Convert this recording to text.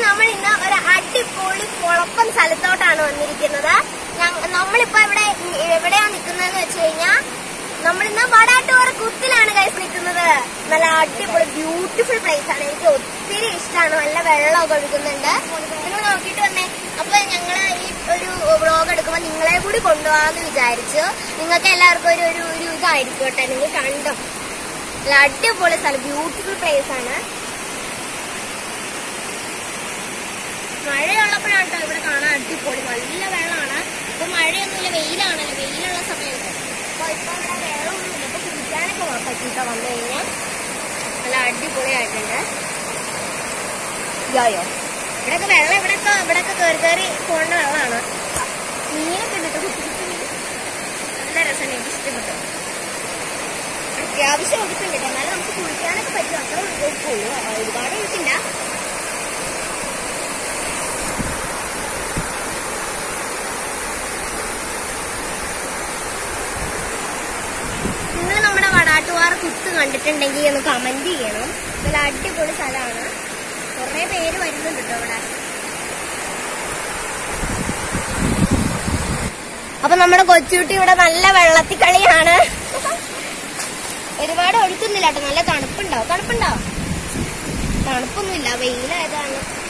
നമ്മൾ ഇന്ന് ഒരു അടിപൊളി കുഴപ്പം സ്ഥലത്തോട്ടാണ് വന്നിരിക്കുന്നത് ഞങ്ങ- നമ്മളിപ്പോ ഇവിടെ എവിടെയാ നിൽക്കുന്നതെന്ന് വെച്ച് കഴിഞ്ഞാൽ നമ്മളിന്ന് വടാട്ടോറ കുത്തിലാണ് കൈസ് നിൽക്കുന്നത് നല്ല അടിപൊളി ബ്യൂട്ടിഫുൾ പ്ലേസ് ആണ് എനിക്ക് ഒത്തിരി ഇഷ്ടമാണ് നല്ല വെള്ളമൊക്കെ ഒഴുകുന്നുണ്ട് നിങ്ങൾ നോക്കിയിട്ട് വന്നേ അപ്പൊ ഞങ്ങള് ഈ ഒരു വ്ളോഗ് എടുക്കുമ്പോൾ നിങ്ങളെ കൂടി കൊണ്ടുപോകാന്ന് വിചാരിച്ചു നിങ്ങൾക്ക് എല്ലാവർക്കും ഒരു ഒരു ഒരു ഇതായിരിക്കും കേട്ടോ നിങ്ങൾ കണ്ടോ നല്ല അടിപൊളി സ്ഥലം ബ്യൂട്ടിഫുൾ പ്ലേസ് ആണ് മഴയുള്ളപ്പോഴാണ് കേട്ടോ ഇവിടെ കാണാൻ അടിപൊളി നല്ല വെള്ളമാണ് ഇപ്പൊ മഴയൊന്നുമില്ല വെയിലാണല്ലോ വെയിലുള്ള സമയത്ത് അപ്പൊ ഇപ്പൊ ഇവിടെ വെള്ളമൊന്നുമില്ല ഇപ്പൊ കുടിക്കാനൊക്കെ പറ്റിട്ടോ വന്നു കഴിഞ്ഞാൽ നല്ല അടിപൊളിയായിട്ടുണ്ട് യോയോ ഇവിടെയൊക്കെ വെള്ളം ഇവിടെയൊക്കെ ഇവിടെയൊക്കെ കയറി കയറി പോകേണ്ട വെള്ളമാണ് മീനൊക്കെ ഉണ്ട് കേട്ടോ കുത്തി കുത്തി മീൻ നല്ല രസമാണ് എനിക്ക് ഇഷ്ടപ്പെട്ടു അത്യാവശ്യം ഒഴുക്കുണ്ട് കേട്ടോ എന്നാലും നമുക്ക് കുളിക്കാനൊക്കെ പറ്റും അത്ര ഒഴുക്കുള്ളൂ ഒരുപാട് ഒഴുക്കില്ല നിങ്ങൾ നമ്മുടെ വടാട്ടുപാറ കുത്ത് കണ്ടിട്ടുണ്ടെങ്കിൽ ഒന്ന് കമന്റ് ചെയ്യണം നല്ല അടിപൊളി സ്ഥലമാണ് കുറെ പേര് വരുന്നുണ്ട് കേട്ടോ ഇവിടെ അപ്പൊ നമ്മുടെ കൊച്ചുകുട്ടി ഇവിടെ നല്ല വെള്ളത്തിൽ കളിയാണ് ഒരുപാട് ഒഴുക്കുന്നില്ല കേട്ടോ നല്ല തണുപ്പുണ്ടാവും തണുപ്പുണ്ടാവും തണുപ്പൊന്നുമില്ല വെയിലായതാണ്